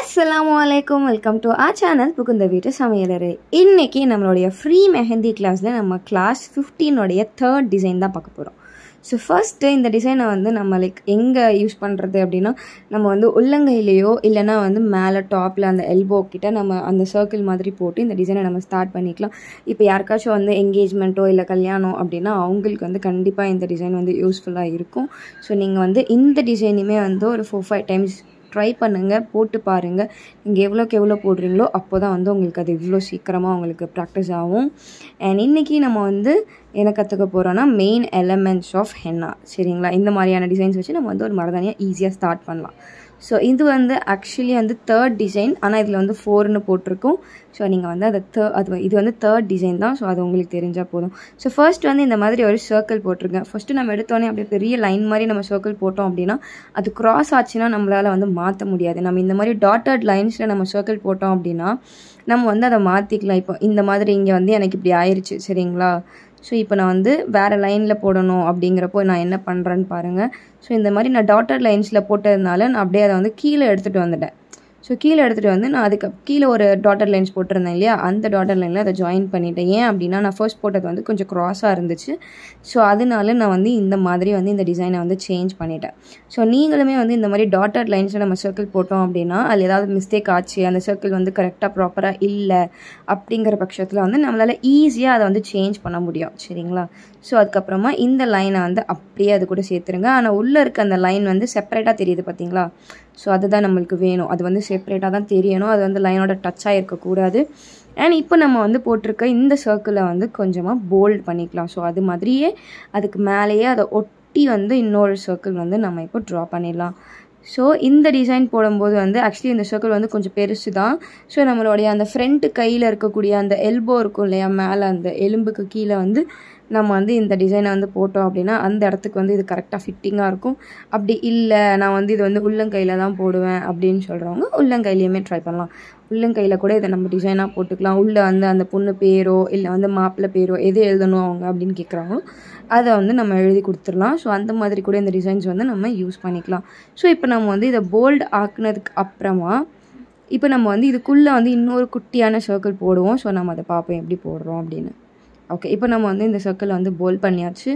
அஸ்ஸலாமு அலைக்கும் welcome to ah channel புகுந்த வீட்டு சமையலறை இன்னைக்கு நம்மளுடைய ஃப்ரீ மெஹந்தி கிளாஸில் நம்ம கிளாஸ் ஃபிஃப்டீனுடைய தேர்ட் டிசைன் தான் பார்க்க போகிறோம் ஸோ ஃபர்ஸ்ட்டு இந்த டிசைனை வந்து நம்ம லைக் எங்கே யூஸ் பண்ணுறது அப்படின்னா நம்ம வந்து உள்ளங்கையிலையோ இல்லைனா வந்து மேலே டாப்பில் அந்த எல்போ கிட்ட நம்ம அந்த சர்க்கிள் மாதிரி போட்டு இந்த டிசைனை நம்ம ஸ்டார்ட் பண்ணிக்கலாம் இப்போ யாருக்காச்சும் வந்து என்கேஜ்மெண்ட்டோ இல்லை கல்யாணம் அப்படின்னா அவங்களுக்கு வந்து கண்டிப்பாக இந்த டிசைன் வந்து யூஸ்ஃபுல்லாக இருக்கும் ஸோ நீங்கள் வந்து இந்த டிசைனுமே வந்து ஒரு ஃபோர் ஃபைவ் டைம்ஸ் ட்ரை பண்ணுங்கள் போட்டு பாருங்கள் நீங்கள் எவ்வளோக்கு எவ்வளோ போடுறீங்களோ அப்போ தான் வந்து உங்களுக்கு அது இவ்வளோ சீக்கிரமாக உங்களுக்கு ப்ராக்டிஸ் ஆகும் அண்ட் இன்றைக்கி நம்ம வந்து என்ன கற்றுக்க போகிறோன்னா மெயின் எலமெண்ட்ஸ் ஆஃப் ஹென்னா சரிங்களா இந்த மாதிரியான டிசைன்ஸ் வச்சு நம்ம வந்து ஒரு மரதானியாக ஈஸியாக ஸ்டார்ட் பண்ணலாம் ஸோ இது வந்து ஆக்சுவலி வந்து தேர்ட் டிசைன் ஆனால் இதில் வந்து ஃபோர்னு போட்டிருக்கும் ஸோ நீங்கள் வந்து அதை தே அது இது வந்து தேர்ட் டிசைன் தான் ஸோ அது உங்களுக்கு தெரிஞ்சால் போதும் ஸோ ஃபர்ஸ்ட் வந்து இந்த மாதிரி ஒரு சர்க்கிள் போட்டிருக்கேன் ஃபஸ்ட்டு நம்ம எடுத்தோடனே அப்படியே பெரிய லைன் மாதிரி நம்ம சர்க்கிள் போட்டோம் அப்படின்னா அது கிராஸ் ஆச்சுன்னா நம்மளால் வந்து மாற்ற முடியாது நம்ம இந்த மாதிரி டாட்டட் லைன்ஸில் நம்ம சர்க்கிள் போட்டோம் அப்படின்னா நம்ம வந்து அதை மாற்றிக்கலாம் இப்போ இந்த மாதிரி இங்கே வந்து எனக்கு இப்படி ஆயிடுச்சு சரிங்களா ஸோ இப்போ நான் வந்து வேறு லைனில் போடணும் அப்படிங்கிறப்போ நான் என்ன பண்ணுறேன்னு பாருங்கள் ஸோ இந்த மாதிரி நான் டாட்டர் லைன்ஸில் போட்டதுனால நான் அப்படியே அதை வந்து கீழே எடுத்துகிட்டு வந்துட்டேன் ஸோ கீழே எடுத்துகிட்டு வந்து நான் அதுக்கு கீழே ஒரு டாட்டர் லைன்ஸ் போட்டிருந்தேன் இல்லையா அந்த டாட்டர் லைனில் அதை ஜாயின் பண்ணிட்டேன் ஏன் அப்படின்னா நான் ஃபர்ஸ்ட் போட்டது வந்து கொஞ்சம் க்ராஸாக இருந்துச்சு ஸோ அதனால நான் வந்து இந்த மாதிரி வந்து இந்த டிசைனை வந்து சேஞ்ச் பண்ணிட்டேன் ஸோ நீங்களுமே வந்து இந்த மாதிரி டாட்டர் லைன்ஸில் நம்ம சர்க்கிள் போட்டோம் அப்படின்னா அதில் ஏதாவது மிஸ்டேக் ஆச்சு அந்த சர்க்கிள் வந்து கரெக்டாக ப்ராப்பராக இல்லை அப்படிங்கிற பட்சத்தில் வந்து நம்மளால் ஈஸியாக அதை வந்து சேஞ்ச் பண்ண முடியும் சரிங்களா ஸோ அதுக்கப்புறமா இந்த லைனை வந்து அப்படியே அது கூட சேர்த்துருங்க ஆனால் உள்ளே இருக்க அந்த லைன் வந்து செப்பரேட்டாக தெரியுது பார்த்தீங்களா ஸோ அதுதான் நம்மளுக்கு வேணும் அது வந்து செப்பரேட்டாக தான் தெரியணும் அது வந்து லைனோட டச்சாக இருக்கக்கூடாது அண்ட் இப்போ நம்ம வந்து போட்டிருக்க இந்த சர்க்கிளை வந்து கொஞ்சமாக போல்ட் பண்ணிக்கலாம் ஸோ அது மாதிரியே அதுக்கு மேலேயே அதை ஒட்டி வந்து இன்னொரு சர்க்கிள் வந்து நம்ம இப்போ ட்ரா பண்ணிடலாம் ஸோ இந்த டிசைன் போடும்போது வந்து ஆக்சுவலி இந்த சர்க்கிள் வந்து கொஞ்சம் பெருசு தான் ஸோ நம்மளுடைய அந்த ஃப்ரண்ட் கையில் இருக்கக்கூடிய அந்த எல்போ இருக்கும் இல்லையா மேலே அந்த எலும்புக்கு கீழே வந்து நம்ம வந்து இந்த டிசைனை வந்து போட்டோம் அப்படின்னா அந்த இடத்துக்கு வந்து இது கரெக்டாக ஃபிட்டிங்காக இருக்கும் அப்படி இல்லை நான் வந்து இது வந்து உள்ளங்கையில் தான் போடுவேன் அப்படின்னு சொல்கிறவங்க உள்ளங்கையிலையுமே ட்ரை பண்ணலாம் உள்ளங்கையில் கூட இதை நம்ம டிசைனாக போட்டுக்கலாம் உள்ளே வந்து அந்த பொண்ணு பேரோ இல்லை வந்து மாப்பிள்ளை பேரோ எது எழுதணும் அவங்க அப்படின்னு கேட்குறாங்களோ அதை வந்து நம்ம எழுதி கொடுத்துடலாம் ஸோ அந்த மாதிரி கூட இந்த டிசைன்ஸ் வந்து நம்ம யூஸ் பண்ணிக்கலாம் ஸோ இப்போ நம்ம வந்து இதை போல்டு ஆக்குனதுக்கு அப்புறமா இப்போ நம்ம வந்து இதுக்குள்ளே வந்து இன்னொரு குட்டியான சர்க்கிள் போடுவோம் ஸோ நம்ம அதை பார்ப்போம் எப்படி போடுறோம் அப்படின்னு ஓகே இப்போ நம்ம வந்து இந்த சர்க்கிளை வந்து போல் பண்ணியாச்சு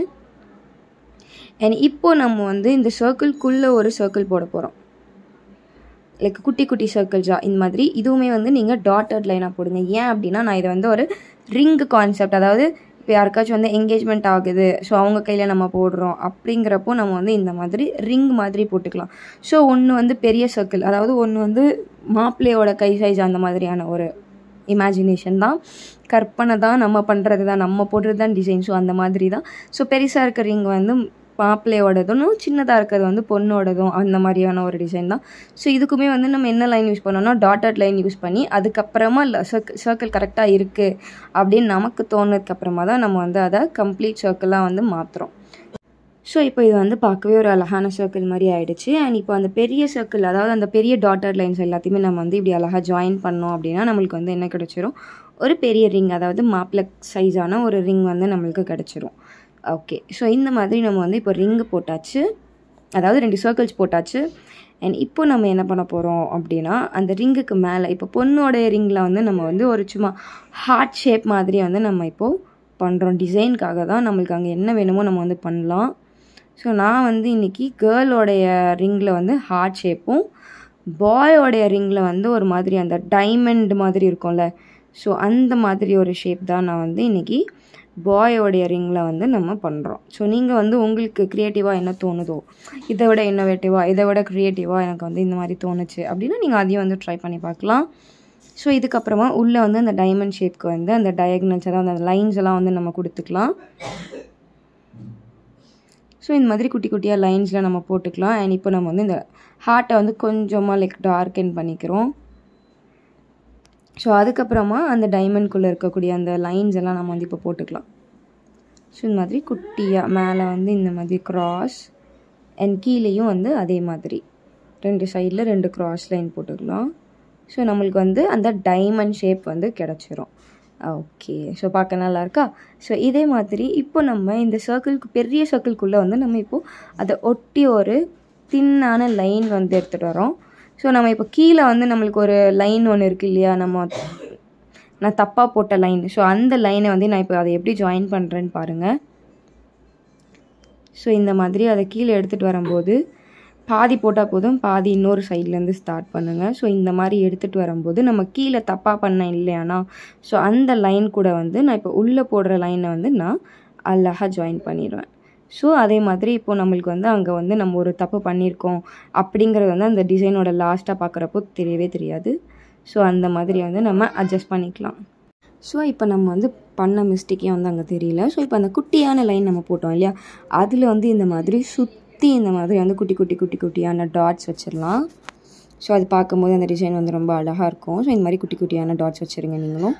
அண்ட் இப்போ நம்ம வந்து இந்த சர்க்கிள்குள்ளே ஒரு சர்க்கிள் போட போகிறோம் லைக் குட்டி குட்டி சர்க்கிள்ஸா இந்த மாதிரி இதுவுமே வந்து நீங்கள் டாட்டட் லைனாக போடுங்க ஏன் அப்படின்னா நான் இதை வந்து ஒரு ரிங் கான்செப்ட் அதாவது இப்போ யாருக்காச்சும் வந்து என்கேஜ்மெண்ட் ஆகுது ஸோ அவங்க கையில் நம்ம போடுறோம் அப்படிங்கிறப்போ நம்ம வந்து இந்த மாதிரி ரிங் மாதிரி போட்டுக்கலாம் ஸோ ஒன்று வந்து பெரிய சர்க்கிள் அதாவது ஒன்று வந்து மாப்பிள்ளையோட கை சைஸ் அந்த மாதிரியான ஒரு இமேஜினேஷன் தான் கற்பனை தான் நம்ம பண்ணுறது தான் நம்ம போடுறது தான் டிசைன் ஸோ அந்த மாதிரி தான் ஸோ பெருசாக இருக்க ரிங் வந்து மாப்பிள்ளையோடதும் சின்னதாக இருக்கிறது வந்து பொண்ணோடதும் அந்த மாதிரியான ஒரு டிசைன் தான் ஸோ இதுக்குமே வந்து நம்ம என்ன லைன் யூஸ் பண்ணோம்னா டாட்டட் லைன் யூஸ் பண்ணி அதுக்கப்புறமா சர்க்கிள் சர்க்கிள் கரெக்டாக இருக்குது அப்படின்னு நமக்கு தோணுதுக்கப்புறமா தான் நம்ம வந்து அதை கம்ப்ளீட் சர்க்கிளாக வந்து மாற்றுறோம் ஸோ இப்போ இது வந்து பார்க்கவே ஒரு அழகான சர்க்கிள் மாதிரி ஆயிடுச்சு அண்ட் இப்போ அந்த பெரிய சர்க்கிள் அதாவது அந்த பெரிய டாட்டர் லைன்ஸ் எல்லாத்தையுமே நம்ம வந்து இப்படி அழகாக ஜாயின் பண்ணோம் அப்படின்னா நம்மளுக்கு வந்து என்ன கிடச்சிரும் ஒரு பெரிய ரிங் அதாவது மாப்பிள சைஸான ஒரு ரிங் வந்து நம்மளுக்கு கிடச்சிரும் ஓகே ஸோ இந்த மாதிரி நம்ம வந்து இப்போ ரிங்கு போட்டாச்சு அதாவது ரெண்டு சர்க்கிள்ஸ் போட்டாச்சு அண்ட் இப்போ நம்ம என்ன பண்ண போகிறோம் அப்படின்னா அந்த ரிங்குக்கு மேலே இப்போ பொண்ணோடைய ரிங்கில் வந்து நம்ம வந்து ஒரு சும்மா ஹார்ட் ஷேப் மாதிரி வந்து நம்ம இப்போது பண்ணுறோம் டிசைனுக்காக தான் நம்மளுக்கு அங்கே என்ன வேணுமோ நம்ம வந்து பண்ணலாம் ஸோ நான் வந்து இன்றைக்கி கேர்ளோடைய ரிங்கில் வந்து ஹார்ட் ஷேப்பும் பாயோடைய ரிங்கில் வந்து ஒரு மாதிரி அந்த டைமண்ட் மாதிரி இருக்கும்ல ஸோ அந்த மாதிரி ஒரு ஷேப் தான் நான் வந்து இன்றைக்கி பாயோடைய ரிங்கில் வந்து நம்ம பண்ணுறோம் ஸோ நீங்கள் வந்து உங்களுக்கு க்ரியேட்டிவாக என்ன தோணுதோ இதை விட இன்னோவேட்டிவாக இதை விட க்ரியேட்டிவாக எனக்கு வந்து இந்த மாதிரி தோணுச்சு அப்படின்னா நீங்கள் அதையும் வந்து ட்ரை பண்ணி பார்க்கலாம் ஸோ இதுக்கப்புறமா உள்ளே வந்து அந்த டைமண்ட் ஷேப்க்கு வந்து அந்த டயக்னல்ஸ் அதாவது அந்த லைன்ஸ் எல்லாம் வந்து நம்ம கொடுத்துக்கலாம் ஸோ இந்த மாதிரி குட்டி குட்டியாக லைன்ஸில் நம்ம போட்டுக்கலாம் அண்ட் இப்போ நம்ம வந்து இந்த ஹார்ட்டை வந்து கொஞ்சமாக லைக் டார்க்கன் பண்ணிக்கிறோம் ஸோ அதுக்கப்புறமா அந்த டைமண்ட்குள்ளே இருக்கக்கூடிய அந்த லைன்ஸ் எல்லாம் நம்ம வந்து இப்போ போட்டுக்கலாம் ஸோ இந்த மாதிரி குட்டியாக மேலே வந்து இந்த மாதிரி க்ராஸ் அண்ட் கீழேயும் வந்து அதே மாதிரி ரெண்டு சைடில் ரெண்டு க்ராஸ் லைன் போட்டுக்கலாம் ஸோ நம்மளுக்கு வந்து அந்த டைமண்ட் ஷேப் வந்து கிடச்சிரும் ஓகே ஸோ பார்க்க நல்லா இருக்கா ஸோ இதே மாதிரி இப்போ நம்ம இந்த சர்க்கிள்க்கு பெரிய சர்க்கிள்குள்ளே வந்து நம்ம இப்போது அதை ஒட்டி ஒரு தின்னான லைன் வந்து எடுத்துகிட்டு வரோம் ஸோ நம்ம இப்போ கீழே வந்து நம்மளுக்கு ஒரு லைன் ஒன்று இருக்குது இல்லையா நம்ம நான் தப்பாக போட்ட லைன் ஸோ அந்த லைனை வந்து நான் இப்போ அதை எப்படி ஜாயின் பண்ணுறேன்னு பாருங்கள் ஸோ இந்த மாதிரி அதை கீழே எடுத்துகிட்டு வரும்போது பாதி போட்டால் போதும் பாதி இன்னொரு சைட்லேருந்து ஸ்டார்ட் பண்ணுங்கள் ஸோ இந்த மாதிரி எடுத்துகிட்டு வரும்போது நம்ம கீழே தப்பாக பண்ண இல்லையானா ஸோ அந்த லைன் கூட வந்து நான் இப்போ உள்ளே போடுற லைனை வந்து நான் அழகாக ஜாயின் பண்ணிடுவேன் ஸோ அதே மாதிரி இப்போது நம்மளுக்கு வந்து அங்கே வந்து நம்ம ஒரு தப்பு பண்ணியிருக்கோம் அப்படிங்கிறது வந்து அந்த டிசைனோட லாஸ்ட்டாக பார்க்குறப்போ தெரியவே தெரியாது ஸோ அந்த மாதிரி வந்து நம்ம அட்ஜஸ்ட் பண்ணிக்கலாம் ஸோ இப்போ நம்ம வந்து பண்ண மிஸ்டேக்கே வந்து அங்கே தெரியல ஸோ இப்போ அந்த குட்டியான லைன் நம்ம போட்டோம் இல்லையா அதில் வந்து இந்த மாதிரி சுற்றி இந்த மாதிரி வந்து குட்டி குட்டி குட்டி குட்டியான டாட்ஸ் வச்சிடலாம் ஸோ அது பார்க்கும்போது அந்த டிசைன் வந்து ரொம்ப அழகாக இருக்கும் ஸோ இந்த மாதிரி குட்டி குட்டியான டாட்ஸ் வச்சுருங்க நீங்களும்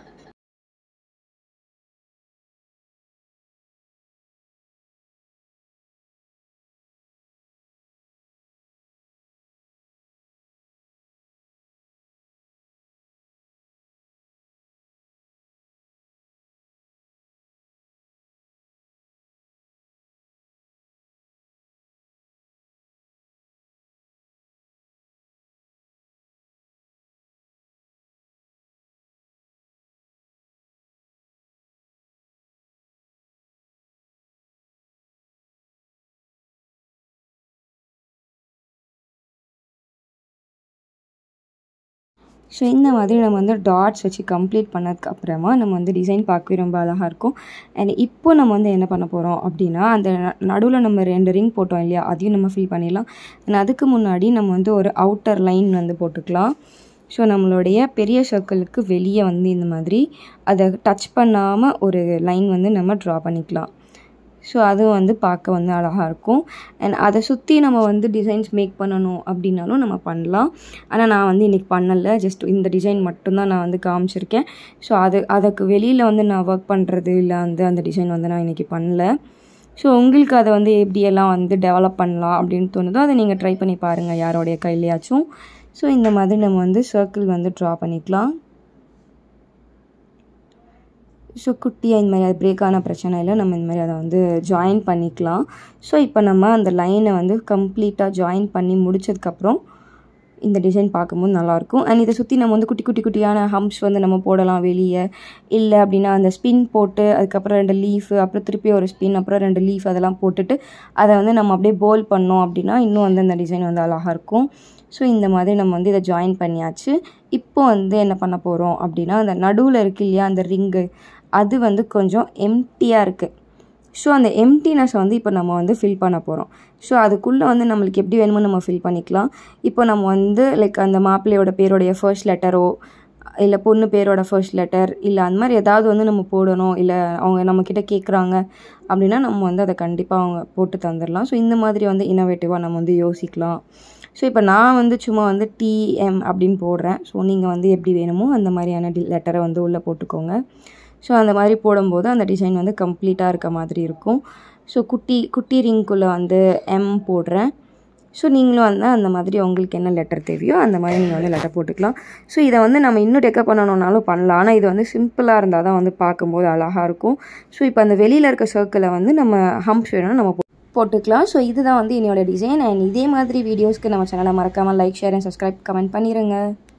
ஸோ இந்த மாதிரி நம்ம வந்து டாட்ஸ் வச்சு கம்ப்ளீட் பண்ணதுக்கு அப்புறமா நம்ம வந்து டிசைன் பார்க்கவே ரொம்ப அழகாக இருக்கும் அண்ட் இப்போ நம்ம வந்து என்ன பண்ண போகிறோம் அப்படின்னா அந்த நடுவில் நம்ம ரெண்டு ரிங் போட்டோம் இல்லையா அதையும் நம்ம ஃபில் பண்ணிடலாம் அண்ட் அதுக்கு முன்னாடி நம்ம வந்து ஒரு அவுட்டர் லைன் வந்து போட்டுக்கலாம் ஸோ நம்மளுடைய பெரிய சர்க்கிளுக்கு வெளியே வந்து இந்த மாதிரி அதை டச் பண்ணாமல் ஒரு லைன் வந்து நம்ம ட்ரா பண்ணிக்கலாம் ஸோ அதுவும் வந்து பார்க்க வந்து அழகாக இருக்கும் அண்ட் அதை சுற்றி நம்ம வந்து டிசைன்ஸ் மேக் பண்ணணும் அப்படின்னாலும் நம்ம பண்ணலாம் ஆனால் நான் வந்து இன்றைக்கி பண்ணலை ஜஸ்ட் இந்த டிசைன் மட்டும்தான் நான் வந்து காமிச்சிருக்கேன் ஸோ அது அதுக்கு வெளியில் வந்து நான் ஒர்க் பண்ணுறது இல்லை வந்து அந்த டிசைன் வந்து நான் இன்றைக்கி பண்ணல ஸோ உங்களுக்கு அதை வந்து எப்படியெல்லாம் வந்து டெவலப் பண்ணலாம் அப்படின்னு தோணுதோ அதை நீங்கள் ட்ரை பண்ணி பாருங்கள் யாரோடைய கையிலையாச்சும் ஸோ இந்த மாதிரி நம்ம வந்து சர்க்கிள் வந்து ட்ரா பண்ணிக்கலாம் ஸோ குட்டியாக இந்த மாதிரி அது பிரேக் ஆன பிரச்சனை இல்லை நம்ம இந்த மாதிரி அதை வந்து ஜாயின் பண்ணிக்கலாம் ஸோ இப்போ நம்ம அந்த லைனை வந்து கம்ப்ளீட்டாக ஜாயின் பண்ணி முடிச்சதுக்கப்புறம் இந்த டிசைன் பார்க்கும்போது நல்லாயிருக்கும் அண்ட் இதை சுற்றி நம்ம வந்து குட்டி குட்டி குட்டியான ஹம்ப்ஸ் வந்து நம்ம போடலாம் வெளியே இல்லை அப்படின்னா அந்த ஸ்பின் போட்டு அதுக்கப்புறம் ரெண்டு லீஃபு அப்புறம் திருப்பி ஒரு ஸ்பின் அப்புறம் ரெண்டு லீஃப் அதெல்லாம் போட்டுட்டு அதை வந்து நம்ம அப்படியே போல் பண்ணோம் அப்படின்னா இன்னும் வந்து அந்த டிசைன் வந்து அழகாக இருக்கும் ஸோ இந்த மாதிரி நம்ம வந்து இதை ஜாயின் பண்ணியாச்சு இப்போ வந்து என்ன பண்ண போகிறோம் அப்படின்னா அந்த நடுவில் இருக்கு இல்லையா அந்த ரிங்கு அது வந்து கொஞ்சம் எம்டியாக இருக்குது ஸோ அந்த எம்டினஸை வந்து இப்போ நம்ம வந்து ஃபில் பண்ண போகிறோம் ஸோ அதுக்குள்ளே வந்து நம்மளுக்கு எப்படி வேணுமோ நம்ம ஃபில் பண்ணிக்கலாம் இப்போ நம்ம வந்து லைக் அந்த மாப்பிள்ளையோட பேருடைய ஃபர்ஸ்ட் லெட்டரோ இல்லை பொண்ணு பேரோட ஃபர்ஸ்ட் லெட்டர் இல்லை அந்த மாதிரி ஏதாவது வந்து நம்ம போடணும் இல்லை அவங்க நம்மக்கிட்ட கேட்குறாங்க அப்படின்னா நம்ம வந்து அதை கண்டிப்பாக அவங்க போட்டு தந்துடலாம் ஸோ இந்த மாதிரி வந்து இன்னோவேட்டிவாக நம்ம வந்து யோசிக்கலாம் ஸோ இப்போ நான் வந்து சும்மா வந்து டிஎம் அப்படின்னு போடுறேன் ஸோ நீங்கள் வந்து எப்படி வேணுமோ அந்த மாதிரியான டி லெட்டரை வந்து உள்ளே போட்டுக்கோங்க ஸோ அந்த மாதிரி போடும்போது அந்த டிசைன் வந்து கம்ப்ளீட்டாக இருக்க மாதிரி இருக்கும் ஸோ குட்டி குட்டி ரிங்குள்ளே வந்து எம் போடுறேன் ஸோ நீங்களும் வந்து அந்த மாதிரி உங்களுக்கு என்ன லெட்டர் தேவையோ அந்த மாதிரி நீங்கள் வந்து லெட்டர் போட்டுக்கலாம் ஸோ இதை வந்து நம்ம இன்னும் டெக்கப் பண்ணணுன்னாலும் பண்ணலாம் ஆனால் இது வந்து சிம்பிளாக இருந்தால் தான் வந்து பார்க்கும்போது அழகாக இருக்கும் ஸோ இப்போ அந்த வெளியில் இருக்க சர்க்கிளை வந்து நம்ம ஹம்ப்ஸ் வேணும்னா நம்ம போட்டுக்கலாம் ஸோ இதுதான் வந்து என்னோட டிசைன் அண்ட் இதே மாதிரி வீடியோஸ்க்கு நம்ம சேனலை மறக்காமல் like share and subscribe comment பண்ணிடுங்க